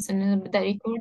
بس نبدأ ريكورد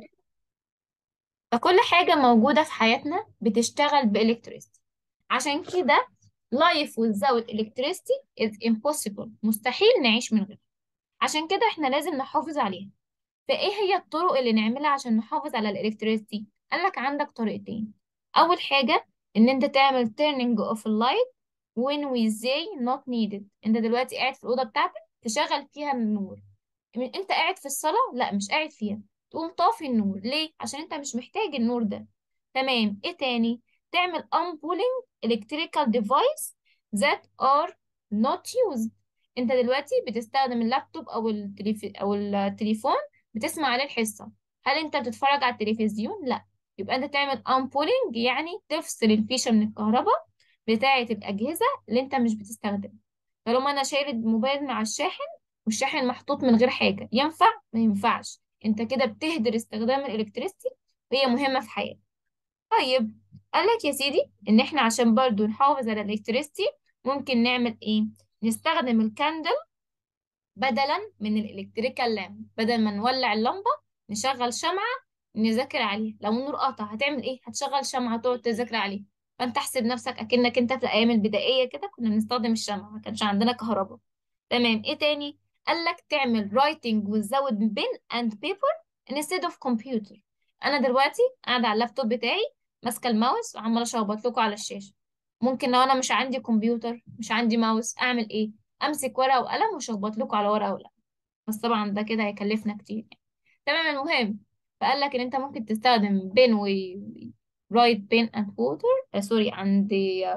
فكل حاجة موجودة في حياتنا بتشتغل بإلكتريستي عشان كده life without electricity is impossible مستحيل نعيش من غيرها عشان كده احنا لازم نحافظ عليها فايه هي الطرق اللي نعملها عشان نحافظ على الإلكتريستي قالك عندك طريقتين أول حاجة إن أنت تعمل turning off light when we say not needed أنت دلوقتي قاعد في الأوضة بتاعتك تشغل فيها النور من- انت قاعد في الصلاة لا مش قاعد فيها تقوم طافي النور ليه عشان انت مش محتاج النور ده تمام ايه تاني تعمل unpulling electrical device that are not used انت دلوقتي بتستخدم اللابتوب او التليف... او التليفون بتسمع عليه الحصة هل انت بتتفرج على التلفزيون لا يبقى انت تعمل unpulling يعني تفصل الفيشة من الكهرباء بتاعة الأجهزة اللي انت مش بتستخدمها طالما انا شايل الموبايل مع الشاحن والشاحن محطوط من غير حاجة ينفع ما ينفعش انت كده بتهدر استخدام الالكتريستي وهي مهمة في حياتك طيب قال لك يا سيدي ان احنا عشان برضو نحافظ على الالكتريستي ممكن نعمل ايه نستخدم الكاندل بدلا من الالكتريكال لامب بدل ما نولع اللمبة نشغل شمعة نذاكر عليها لو النور قطع هتعمل ايه هتشغل شمعة تقعد تذاكر عليها فانت احسب نفسك اكنك انت في الايام البدائية كده كنا بنستخدم الشمعة ما كانش عندنا كهرباء تمام ايه تاني قال لك تعمل writing without pen and paper instead of computer انا دلوقتي قاعده على اللابتوب بتاعي ماسكه الماوس وعماله اشخبط لكم على الشاشه ممكن لو انا مش عندي كمبيوتر مش عندي ماوس اعمل ايه امسك ورقه وقلم واشخبط لكم على ورقه وقلم بس طبعا ده كده هيكلفنا كتير تمام المهم فقال لك ان انت ممكن تستخدم بين و write pen and water سوري and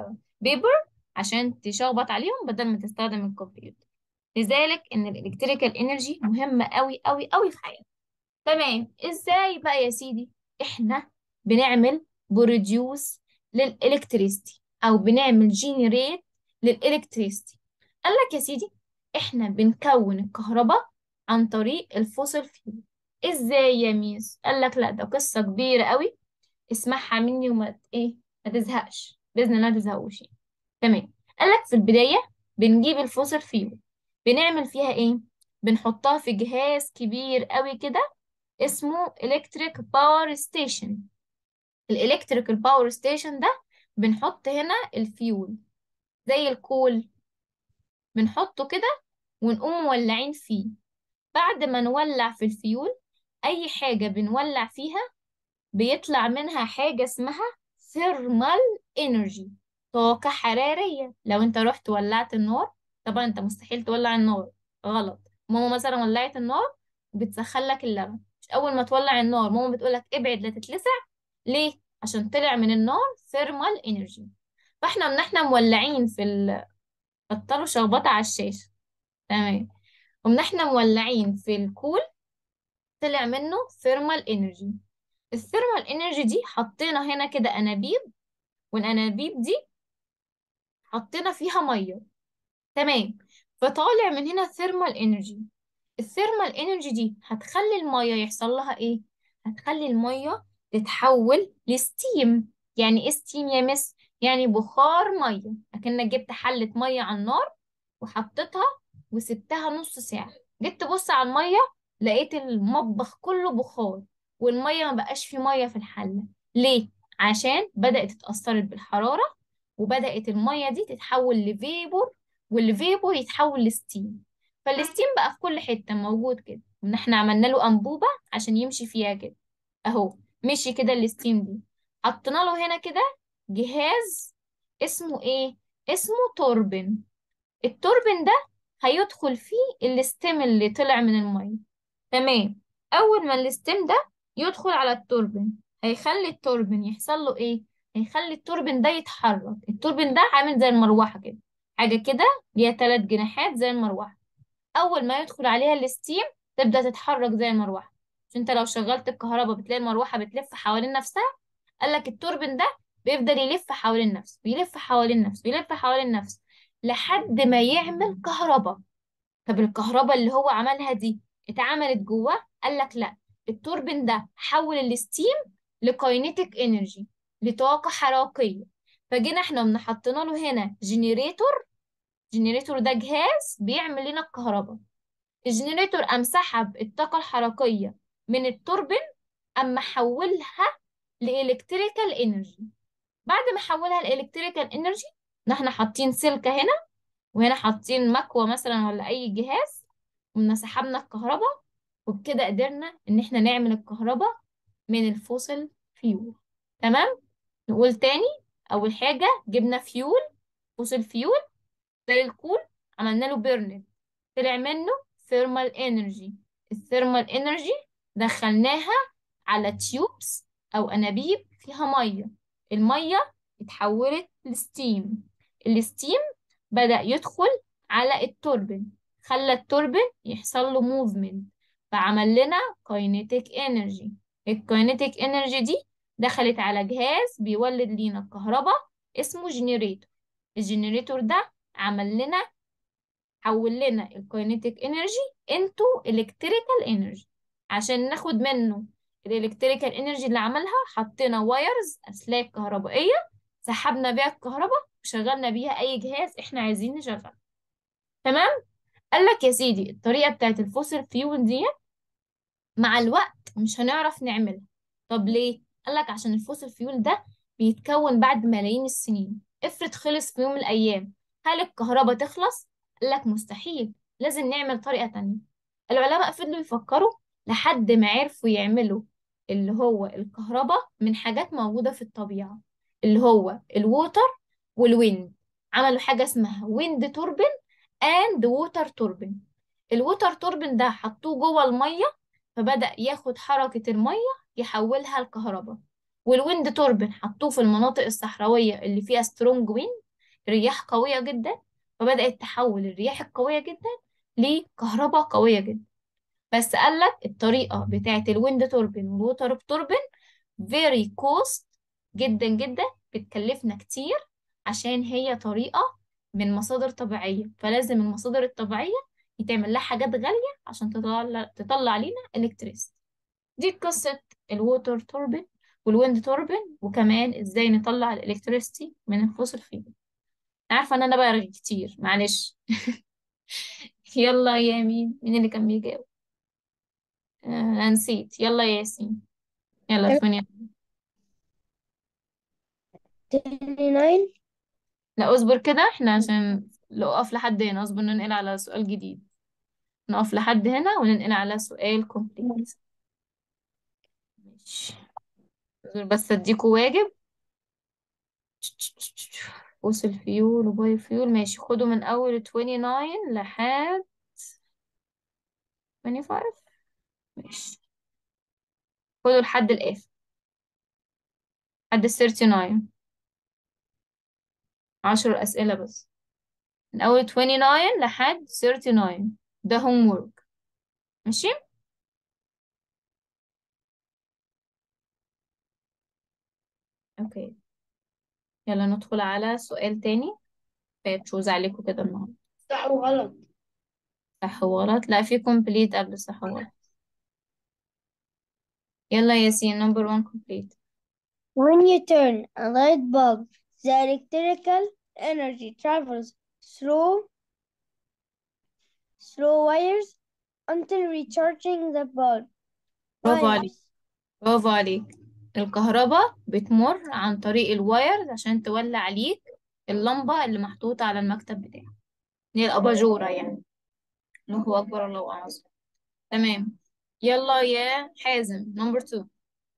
paper عشان تشخبط عليهم بدل ما تستخدم الكمبيوتر لذلك ان الالكتريكال انرجي مهمه قوي قوي قوي في حياتنا تمام ازاي بقى يا سيدي احنا بنعمل بروديوس للالكتريستي او بنعمل جينيريت للالكتريستي قال لك يا سيدي احنا بنكون الكهرباء عن طريق الفوسيل فيول ازاي يا ميس قال لك لا ده قصه كبيره قوي اسمعها مني وما ت- ايه ما تزهقش باذن الله ما تزهقوش يعني. تمام قال لك في البدايه بنجيب الفوسيل فيول بنعمل فيها ايه بنحطها في جهاز كبير قوي كده اسمه electric power station الالكتريكال باور ستيشن ده بنحط هنا الفيول زي الكول بنحطه كده ونقوم مولعين فيه بعد ما نولع في الفيول اي حاجة بنولع فيها بيطلع منها حاجة اسمها thermal energy طاقة حرارية لو انت رحت ولعت النار طبعا انت مستحيل تولع النار غلط ماما مثلا ولعت النار بتسخن لك اللبن مش اول ما تولع النار ماما بتقولك ابعد لا تتلسع ليه عشان طلع من النار thermal energy فاحنا ان احنا مولعين في ال... بطلوا شخبطة على الشاشة تمام ومن احنا مولعين في الكول طلع منه thermal energy الثيرمال انرجي دي حطينا هنا كده انابيب والانابيب دي حطينا فيها ميه تمام فطالع من هنا ثيرمال انرجي الثيرمال انرجي دي هتخلي الميه يحصل لها ايه هتخلي الميه تتحول لستيم يعني ايه ستيم يا مس يعني بخار ميه اكنك جبت حله ميه على النار وحطيتها وسبتها نص ساعه جيت تبص على الميه لقيت المطبخ كله بخار والميه ما بقاش فيه ميه في الحله ليه عشان بدأت اتأثرت بالحرارة وبدأت المية دي تتحول لفيبور والفيبور يتحول لستيم فالستيم بقى في كل حتة موجود كده ان احنا عملنا له أنبوبة عشان يمشي فيها كده اهو مشي كده الستيم دي حطينا له هنا كده جهاز اسمه ايه اسمه توربين التوربين ده هيدخل فيه الستيم اللي طلع من المية تمام اول ما الستيم ده يدخل على التوربين هيخلي التوربين يحصل له ايه هيخلي التوربين ده يتحرك التوربين ده عامل زي المروحة كده حاجة كده ليها ثلاث جناحات زي المروحة اول ما يدخل عليها الستيم تبدأ تتحرك زي المروحة مش انت لو شغلت الكهرباء بتلاقي المروحة بتلف حوالين نفسها قال لك التوربين ده بيفضل يلف حوالين نفسه ويلف حوالين نفسه ويلف حوالين نفسه لحد ما يعمل كهرباء طب الكهرباء اللي هو عملها دي اتعملت جواه قال لك لا التوربين ده حول الستيم لكاينيتيك انرجي لطاقة حركية فجينا احنا من حطينا له هنا جنريتور جنريتور ده جهاز بيعمل لنا الكهرباء الجنريتور قام سحب الطاقة الحركية من التوربين اما حولها لإلكتريكال انرجي بعد ما حولها لإلكتريكال انرجي احنا حاطين سلكة هنا وهنا حاطين مكوة مثلا ولا اي جهاز ومن سحبنا الكهرباء وبكده قدرنا ان احنا نعمل الكهرباء من الفوسل فيول تمام نقول تاني اول حاجة جبنا فيول فوسل فيول زي الكول عملنا له بيرنت طلع منه ثيرمال انرجي الثيرمال انرجي دخلناها على تيوبس او انابيب فيها ميه الميه اتحولت لستيم الستيم بدأ يدخل على التوربين خلى التوربين يحصل له موفمنت فعمل لنا كاينيتيك انرجي الكاينيتيك انرجي دي دخلت على جهاز بيولد لينا الكهرباء اسمه جنريتور الجنريتور ده عمل لنا حول لنا الكاينيتيك انرجي انتو الكتريكال انرجي عشان ناخد منه الالكتريكال انرجي اللي عملها حطينا وايرز اسلاك كهربائيه سحبنا بيها الكهرباء وشغلنا بيها اي جهاز احنا عايزين نشغله تمام قال لك يا سيدي الطريقه بتاعت الفوسيل فيول دي مع الوقت مش هنعرف نعملها طب ليه قال لك عشان الفوسيل فيول ده بيتكون بعد ملايين السنين افرض خلص في يوم من الايام هل الكهرباء تخلص قال لك مستحيل لازم نعمل طريقه تانية العلماء فضلوا يفكروا لحد ما عرفوا يعملوا اللي هو الكهرباء من حاجات موجودة في الطبيعة اللي هو الووتر والويند عملوا حاجة اسمها ويند توربين اند ووتر توربين الووتر توربين ده حطوه جوه المية فبدأ ياخد حركة المية يحولها لكهرباء والويند توربين حطوه في المناطق الصحراوية اللي فيها سترونج ويند رياح قوية جدا فبدأت تحول الرياح القوية جدا لكهرباء قوية جدا بس قال لك الطريقة بتاعت الويند توربين والووتر توربين very cost جدا جدا بتكلفنا كتير عشان هي طريقة من مصادر طبيعية فلازم المصادر الطبيعية يتعمل لها حاجات غالية عشان تطلع تطلع لنا الكتريست دي قصة الووتر توربين والويند توربين وكمان ازاي نطلع الالكتريستي من الفوسل فيول عارفة ان انا برغي كتير معلش يلا يا مين مين اللي كان بيجاوب آه أنا نسيت يلا يا ياسين يلا ثمانية 29 لا اصبر كده احنا عشان لو اقف لحد هنا اصبر ننقل على سؤال جديد نقف لحد هنا وننقل على سؤال كومبليت ماشي اصبر بس اديكوا واجب فوسل فيول وباي فيول ماشي خدوا من اول 29 لحد 25 ماشي خدوا لحد الاخر لحد ال 39 عشر أسئلة بس من أول 29 لحد 39 ده هوم وورك ماشي اوكي يلا ندخل على سؤال تاني تشوز عليكم كده النهارده صح وغلط صح وغلط لا في كومبليت قبل صح وغلط يلا يا ياسين نمبر 1 كومبليت When you turn a light bulb, the electrical energy travels through through wires until recharging the bulb. برافو عليك Wires. برافو عليك الكهرباء بتمر عن طريق الوايرز عشان تولع عليك اللمبة اللي محطوطة على المكتب بتاعك اللي هي الأباجورة يعني الله أكبر الله أعظم تمام يلا يا حازم نمبر 2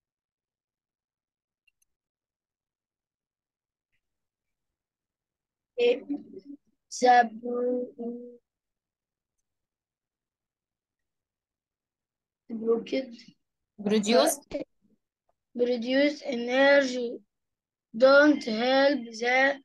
The bro- rocket بروديوس produce energy don't help the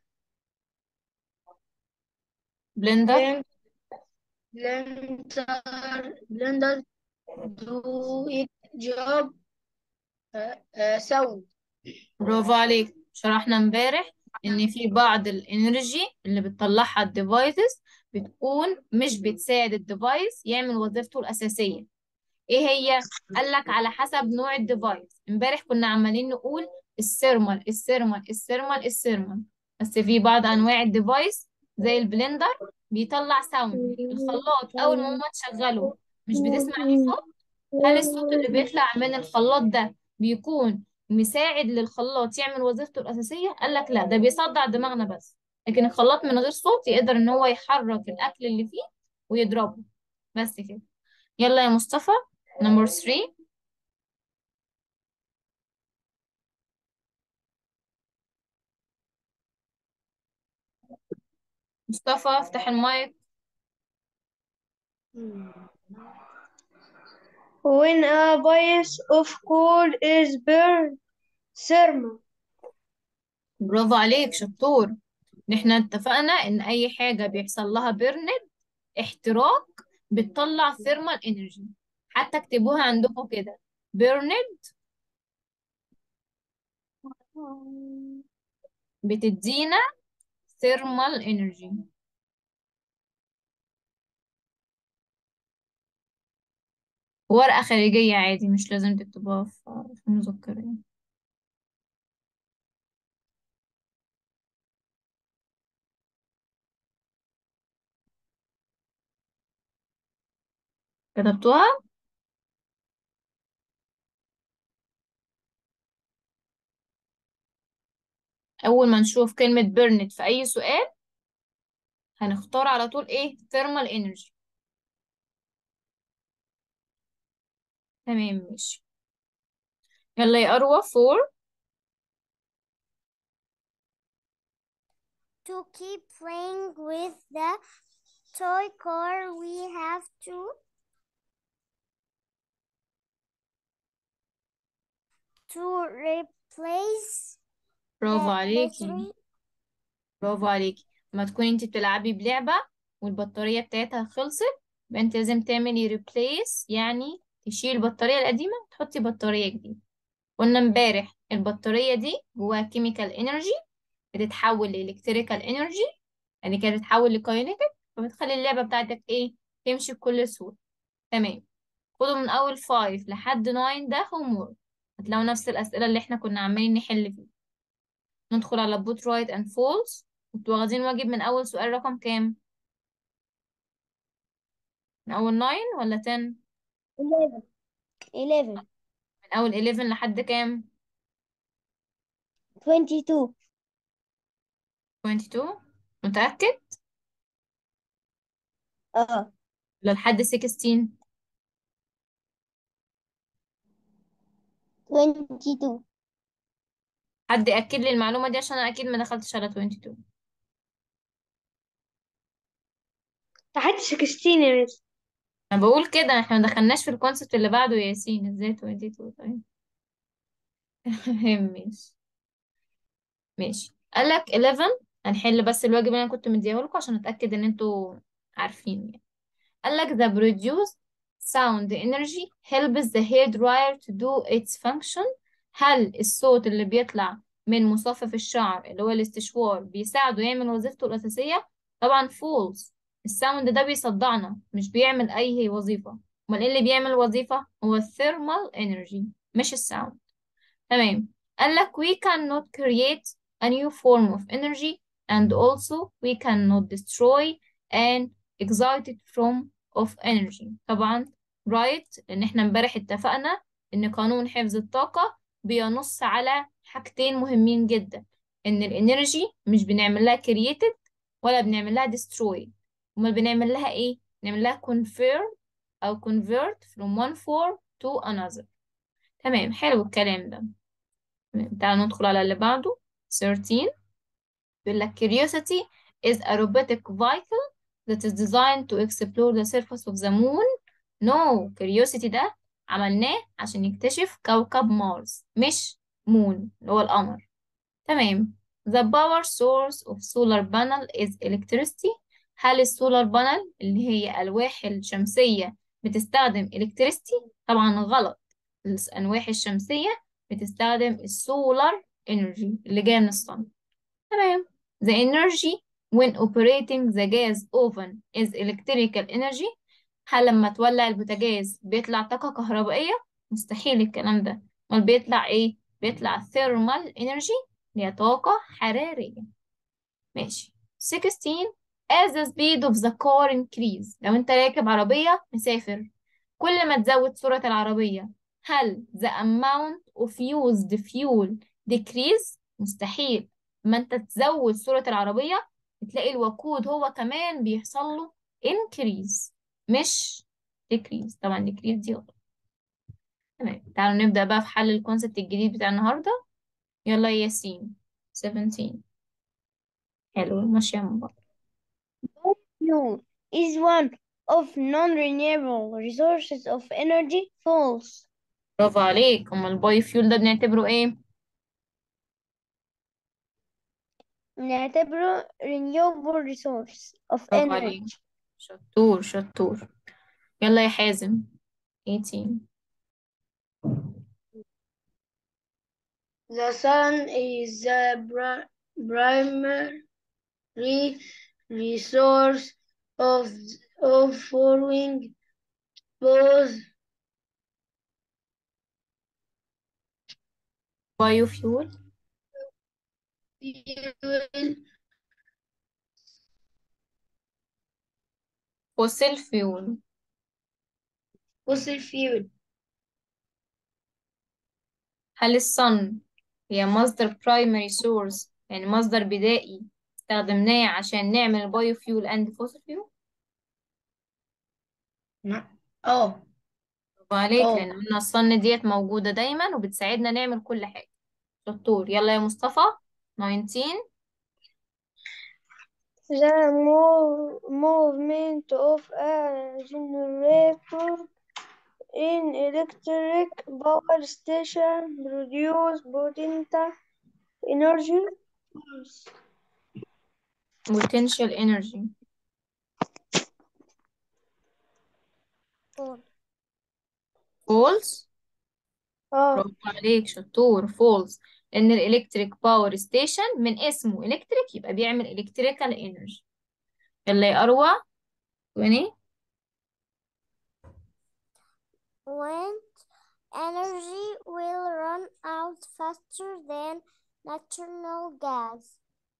بلندر blend- blender blender do its job uh, uh, sound برافو عليك شرحنا امبارح ان في بعض الانرجي اللي بتطلعها الديفايسز بتكون مش بتساعد الديفايس يعمل وظيفته الاساسيه ايه هي قال لك على حسب نوع الديفايس امبارح كنا عمالين نقول السيرمال السيرمال السيرمال السيرمال بس في بعض انواع الديفايس زي البلندر بيطلع ساوند الخلاط اول ما ماما تشغله مش بتسمع ليه صوت هل الصوت اللي بيطلع من الخلاط ده بيكون مساعد للخلاط يعمل وظيفته الأساسية قال لك لا ده بيصدع دماغنا بس لكن الخلاط من غير صوت يقدر ان هو يحرك الأكل اللي فيه ويضربه بس كده يلا يا مصطفى نمبر 3 مصطفى افتح المايك When a bias of coal is burned, thermal. برافو عليك شطور احنا اتفقنا ان اي حاجة بيحصل لها بيرند احتراق بتطلع ثيرمال انرجي حتى اكتبوها عندكم كده بيرند بتدينا ثيرمال انرجي ورقة خارجية عادي مش لازم تكتبوها في في المذكرة يعني. كتبتوها أول ما نشوف كلمة بيرنت في أي سؤال هنختار على طول إيه thermal energy تمام ماشي يلا يا أروى فور To keep playing with the toy car, we have to to replace برافو the عليكي battery. برافو عليكي لما تكوني انت بتلعبي بلعبة والبطارية بتاعتها خلصت يبقى انت لازم تعملي ريبليس يعني تشيل البطارية القديمة وتحطي بطارية جديدة قلنا امبارح البطارية دي جواها كيميكال انرجي بتتحول لإلكتريكال انرجي يعني كانت بتتحول لكاينيتيك فبتخلي اللعبة بتاعتك ايه تمشي بكل سهولة تمام خدوا من أول 5 لحد 9 ده هوم وورك هتلاقوا نفس الأسئلة اللي احنا كنا عمالين نحل فيها ندخل على both right and false كنتوا واخدين واجب من أول سؤال رقم كام؟ من أول 9 ولا 10؟ 11 11 من أول 11 لحد كام؟ 22 22 متأكد؟ اه ولا لحد 16 22 حد يأكد لي المعلومة دي عشان أنا أكيد ما دخلتش على 22 لحد 16 يا مس أنا بقول كده احنا ما دخلناش في الكونسبت اللي بعده يا ياسين ازاي 22 طيب ماشي ماشي قال لك 11 هنحل بس الواجب اللي انا كنت مديه لكم عشان اتاكد ان انتوا عارفين يعني قال لك the produced sound energy helps the hair dryer to do its function هل الصوت اللي بيطلع من مصفف الشعر اللي هو الاستشوار بيساعده يعمل وظيفته الأساسية طبعا false الساوند ده بيصدعنا مش بيعمل أي وظيفة امال ايه اللي بيعمل وظيفة هو الثيرمال energy مش الساوند تمام قال لك we cannot create a new form of energy and also we cannot destroy an excited form of energy طبعا right لأن احنا امبارح اتفقنا إن قانون حفظ الطاقة بينص على حاجتين مهمين جدا إن الانرجي مش بنعمل لها created ولا بنعمل لها destroy امال بنعمل لها ايه؟ بنعمل لها convert أو convert from one form to another تمام حلو الكلام ده تمام تعالوا ندخل على اللي بعده 13 بيقول لك curiosity is a robotic vehicle that is designed to explore the surface of the moon no curiosity ده عملناه عشان يكتشف كوكب مارس مش مون اللي هو القمر تمام the power source of solar panel is electricity هل السولار بانل اللي هي ألواح الشمسية بتستخدم electricity طبعا غلط الألواح الشمسية بتستخدم السولار energy اللي جاية من الصن تمام the energy when operating the gas oven is electrical energy هل لما تولع البوتاجاز بيطلع طاقة كهربائية مستحيل الكلام ده امال بيطلع ايه بيطلع thermal energy اللي هي طاقة حرارية ماشي 16 as the speed of the car increase لو انت راكب عربية مسافر كل ما تزود سرعة العربية هل the amount of used fuel decrease مستحيل ما انت تزود سرعة العربية تلاقي الوقود هو كمان بيحصل له increase مش decrease طبعا decrease دي غلط تمام تعالوا نبدأ بقى في حل الكونسبت الجديد بتاع النهاردة يلا يا ياسين 17 حلو ماشية من بعض Fuel is one of non-renewable resources of energy. False. برافو عليك أما البايو فيول ده بنعتبره ايه نعتبره renewable resource of برافو عليك energy. شطور شطور يلا يا حازم 18 The sun is the pri- primary resource of of following both بايو فيول fuel فوسيل فيول fossil fuel هل الصن هي مصدر primary source يعني مصدر بدائي استخدمناه عشان نعمل البايو فيول اند فوسيل فيول نعم اه برافو عليك اه لأن قلنا الصن ديت موجودة دايما وبتساعدنا نعمل كل حاجة شطور يلا يا مصطفى 19 The move, movement of a generator in electric power station produce potential energy. False. potential energy False. false اه برافو عليك شطور false لأن الإلكتريك باور ستيشن من اسمه إلكتريك يبقى بيعمل إلكتريكال إنرجي يلا يا أروى 20 Wind energy will run out faster than natural gas.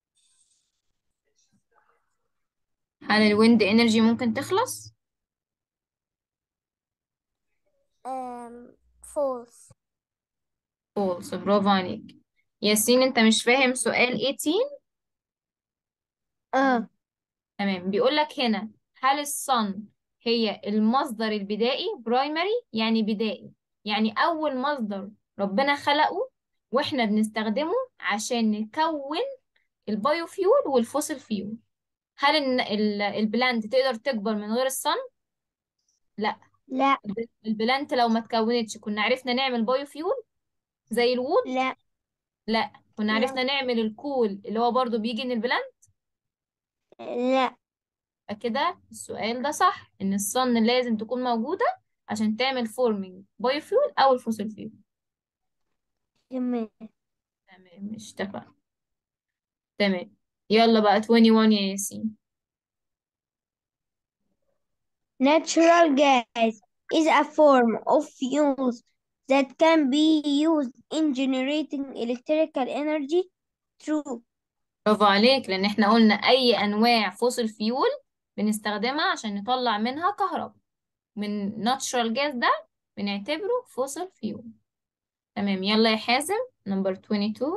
هل الويند إنرجي ممكن تخلص؟ Um, false. false برافو عليك ياسين أنت مش فاهم سؤال 18 اه تمام بيقول لك هنا هل الصن هي المصدر البدائي برايمري يعني بدائي يعني أول مصدر ربنا خلقه وإحنا بنستخدمه عشان نكون البايو فيول والفوسيل فيول هل ال- ال- البلانت تقدر تكبر من غير الصن؟ لا لا الب- البلانت لو ما تكونتش كنا عرفنا نعمل بايو فيول زي الوود لا لا كنا لا عرفنا نعمل الكول اللي هو برضو بيجي من البلانت لا كده السؤال ده صح ان الصن لازم تكون موجودة عشان تعمل فورمينج بايو فيول او الفوسيل فيول تمام تمام مش اتفقنا تمام يلا بقى 21 يا ياسين Natural gas is a form of fuels that can be used in generating electrical energy. True. برافو عليك لان احنا قلنا اي انواع فوسيل فيول بنستخدمها عشان نطلع منها كهرباء من ناتشرال جاز ده بنعتبره فوسيل فيول تمام يلا يا حازم نمبر 22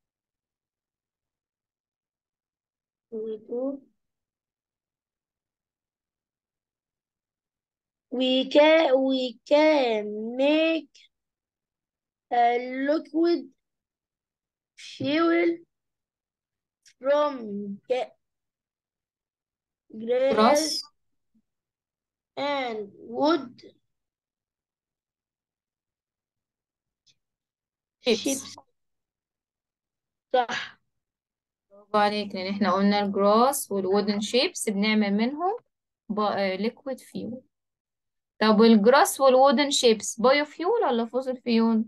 We can we can make a liquid fuel from ga- grass grass and wood chips chips صح برافو عليك لان احنا قلنا الجراس والوودن شيبس بنعمل منهم ليكويد فيول طب والجراس والوودن شيبس بايو فيول ولا فوسيل فيول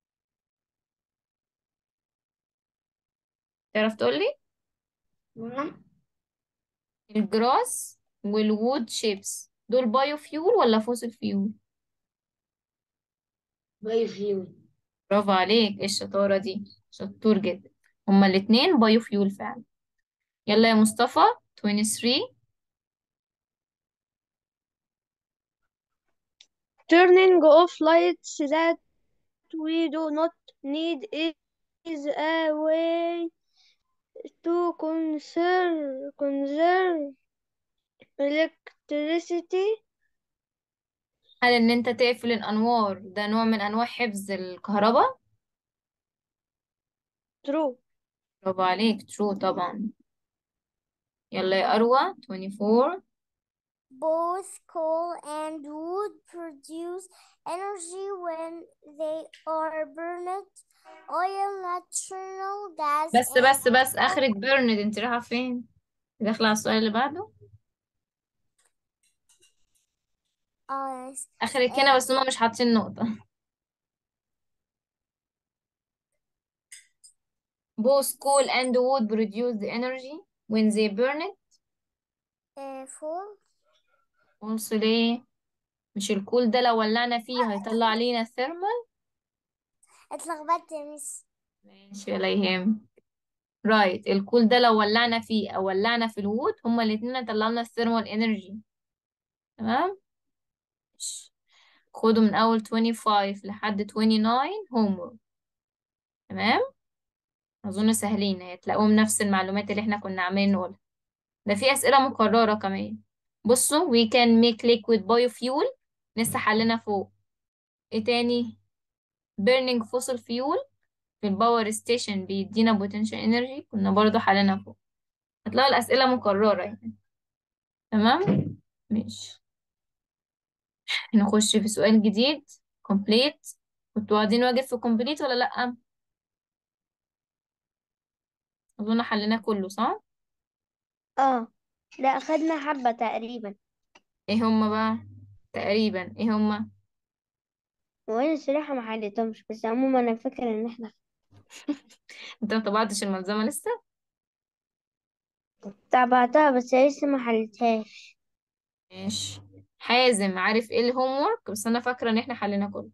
تعرف تقولي نعم الجراس والوود شيبس دول بايو فيول ولا فوسيل فيول باي فيول برافو عليك ايه الشطارة دي شطور جدا هما الاتنين بايو فيول فعلا يلا يا مصطفى 23 turning off lights that we do not need is a way to conserve conserve electricity هل ان انت تقفل الانوار ده نوع من انواع حفظ الكهرباء true برافو عليك ترو طبعا يلا يا اروى 24 Both coal and wood produce energy when they are burned. Oil, natural gas, بس and بس بس اخرك بيرند انت رايحه فين داخله على السؤال اللي بعده ice. اخرك هنا بس هما مش حاطين نقطه Both coal and wood produce the energy when they burn it Uh, full. also ليه مش الكول ده لو ولعنا فيه هيطلع علينا ثيرمال اتلخبطت يا مس ماشي ولا يهم رايت الكول ده لو ولعنا فيه او ولعنا في الوود هما الاتنين هيطلعوا لنا الثيرمال انرجي تمام ماشي. خدوا من اول 25 لحد 29 homework تمام اظن سهلين هتلاقوهم نفس المعلومات اللي احنا كنا عاملين نقولها ده في اسئله مكرره كمان بصوا we can make liquid biofuel لسه حلنا فوق ايه تاني burning fossil fuel في الباور ستيشن بيدينا potential energy كنا برضو حلنا فوق هتلاقوا الاسئله مكرره يعني تمام ماشي نخش في سؤال جديد complete كنتوا واخدين واجب في complete ولا لأ أظن حليناه كله صح اه لا أخدنا حبة تقريبا ايه هما بقى تقريبا ايه هما وأنا الصراحة ما حليتهمش بس عموما أنا فاكرة إن احنا انت ما طبعتش الملزمة لسه تابعتها بس لسه ما حليتهاش ماشي حازم عارف ايه الهوم ورك بس انا فاكرة ان احنا حلينا كله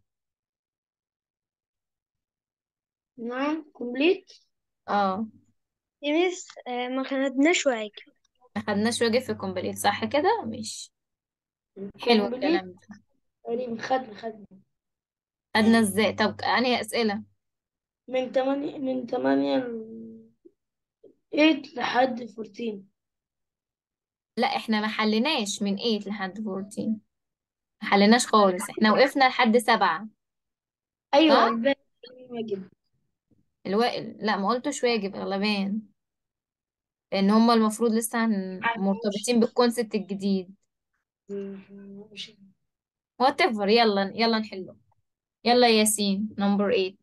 نعم كومبليت اه يا مس آه، ما خدناش واجب ما خدناش واجب في كومبليت صح كده ماشي حلو كومبليت الكلام ده تقريبا خدنا خدنا خدنا ازاي طب انهي اسئلة من تمانية من تمانية ل 8 لحد 14 لا احنا ما حليناش من 8 لحد 14 ما حليناش خالص احنا وقفنا لحد سبعة أيوة صح الباقي واجب الو... لا ما قلتش واجب غلبان لان هما المفروض لسه هن... مرتبطين بالكونسبت الجديد مش whatever يلا يلا نحله يلا يا ياسين نمبر 8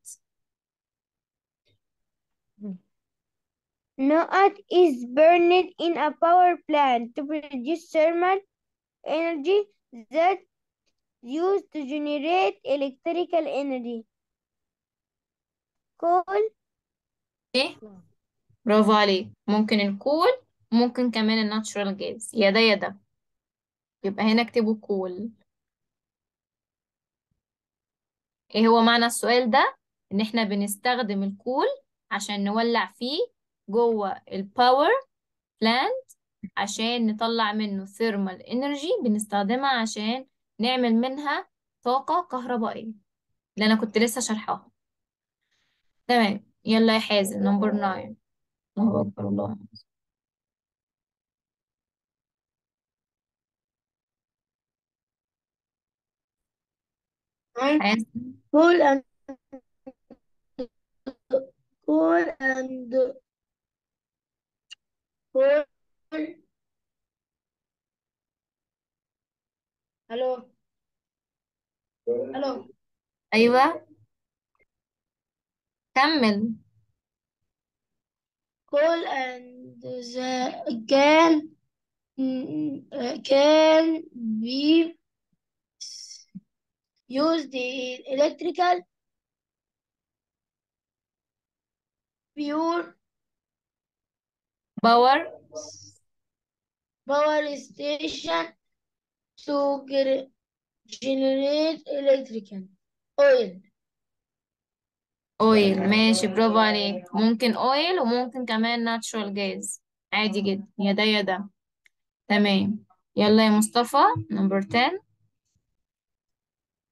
Not is burned in a power plant to produce thermal energy that used to generate electrical energy. Coal, ايه برافو عليك ممكن الكول ممكن كمان الناتشورال جاز يا ده يا ده يبقى هنا اكتبوا كول ايه هو معنى السؤال ده ان احنا بنستخدم الكول عشان نولع فيه جوه الباور بلانت عشان نطلع منه ثيرمال انرجي بنستخدمها عشان نعمل منها طاقة كهربائية اللي انا كنت لسه شرحاها تمام يلا يا حازم نمبر 9 الله اكبر الله أكبر. حازم كول and كول and كول الو الو ايوه كمل كول and the can can be used in electrical pure باور power station to ge- generate electrical oil اويل ماشي برافو عليك ممكن اويل وممكن كمان ناتشورال جاز عادي جدا يا ده يا ده تمام يلا يا مصطفى نمبر 10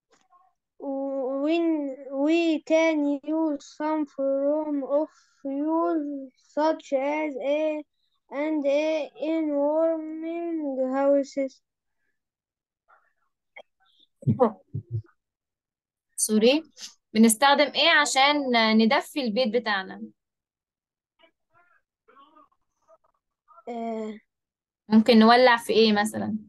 when we can use some form of fuel such as a and a in warming houses. سوري بنستخدم ايه عشان ندفي البيت بتاعنا آه، ممكن نولع في ايه مثلا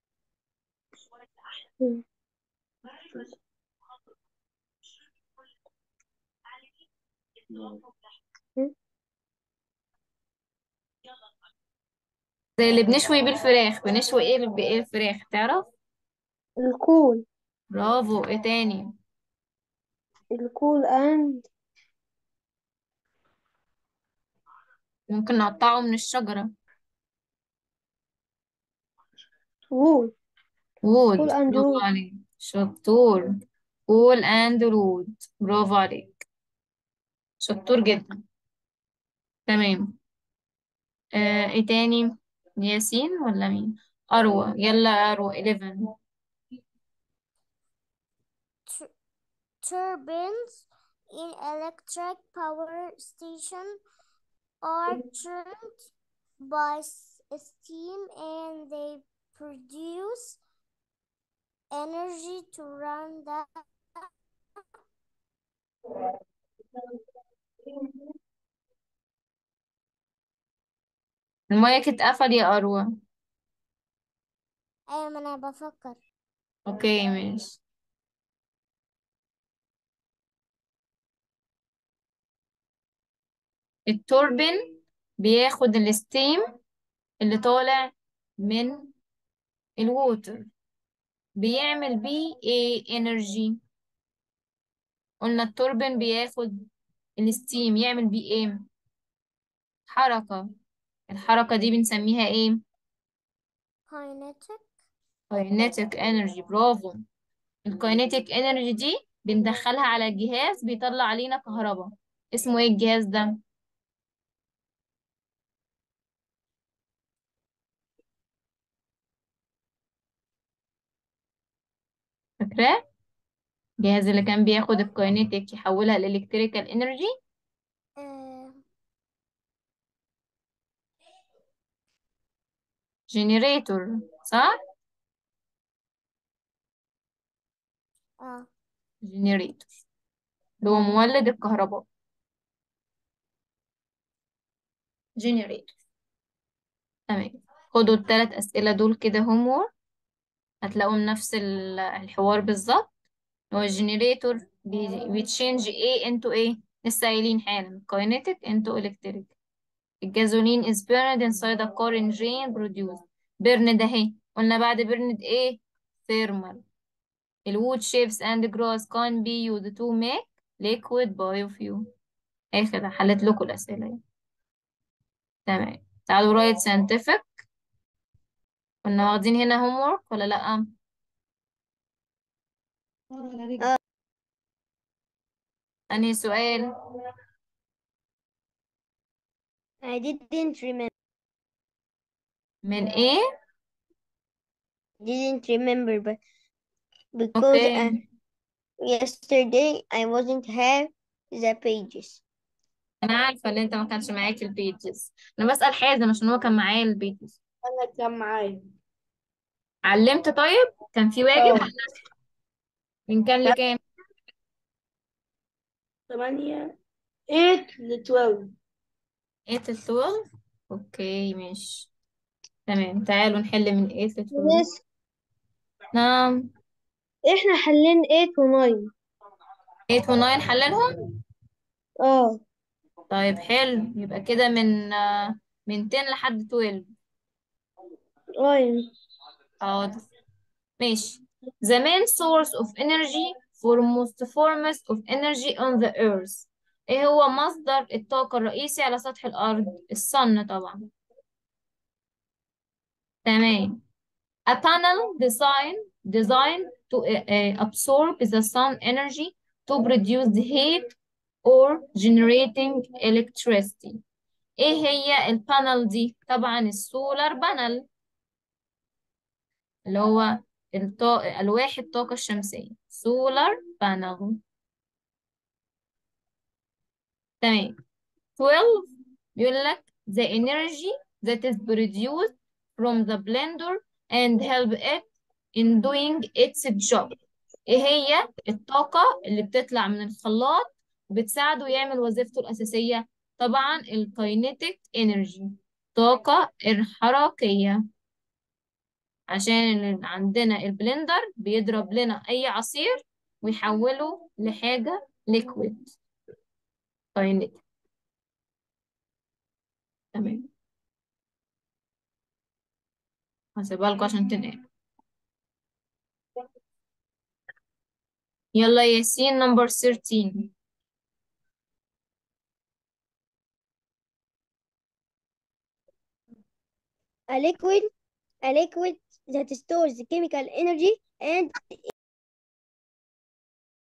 زي اللي بنشوي بيه الفراخ بنشوي ايه بايه الفراخ تعرف الكول برافو ايه تاني الكول and ممكن نقطعه من الشجرة wood وود cool and برافو wood عليك شطور كول اند وود برافو عليك شطور جدا تمام آه ايه تاني ياسين ولا مين أروى يلا يا أروى 11 Tur- turbines in electric power station are turned by s- steam and they produce energy to run the المايك اتقفل يا أروى ايوه ما انا بفكر اوكي ماشي التوربين بياخد الستيم اللي طالع من الووتر بيعمل بيه ايه انرجي قلنا التوربين بياخد الستيم يعمل بيه ايه حركة الحركة دي بنسميها ايه kinetic kinetic energy برافو الكاينيتيك انرجي دي بندخلها على الجهاز بيطلع علينا كهرباء اسمه ايه الجهاز ده فاكراه الجهاز اللي كان بياخد الكاينيتيك يحولها لإلكتريكال انرجي اه جنريتور صح اه جنريتور اللي هو مولد الكهرباء جنريتور تمام خدوا الثلاث أسئلة دول كده هوم هتلاقوهم نفس ال- الحوار بالظبط هو الجنريتور بيتشينج ايه انتو ايه لسه قايلين حالا kinetic انتو electric الجازولين is burned inside a car engine produced burn ده اهي قلنا بعد burned ايه thermal الwood chips and grass can be used to make liquid biofuel اخر حلت لكم الأسئلة يعني. تمام تعالوا رايت scientific كنا واخدين هنا homework ولا لأ أنهي سؤال I didn't remember من ايه didn't remember but because uh, اوكي yesterday I wasn't have the pages انا عارفه ان انت ما كانش معاك البيجز انا بسأل حازم عشان هو كان معايا البيجز أنا كان معايا علمت طيب كان في واجب اه ولا من كام لا لكام تمانية 8 ل 12 8 ل 12 اوكي ماشي تمام تعالوا نحل من 8 ل 12 Yes نعم احنا حلين 8 و 9 8 و 9 حللهم اه طيب حلو يبقى كده من آه، من 10 لحد 12 اه حاضر ماشي the main source of energy for most forms of energy on the earth ايه هو مصدر الطاقة الرئيسي على سطح الأرض الصن طبعا تمام a panel design designed to uh, uh, absorb the sun energy to produce the heat or generating electricity ايه هي البانل دي طبعا السولار بانل اللي هو الطا... ألواح الطاقة الشمسية solar panel تمام 12 بيقول لك the energy that is produced from the blender and help it in doing its job ايه هي الطاقة اللي بتطلع من الخلاط بتساعده يعمل وظيفته الأساسية طبعا الكاينيتيك انرجي طاقة الحركية عشان ال- عندنا البلندر بيضرب لنا أي عصير ويحوله لحاجة ليكويد كاينيتيك تمام هسيبها لكم عشان تنقل يلا ياسين نمبر 13 A liquid, a liquid that stores chemical energy and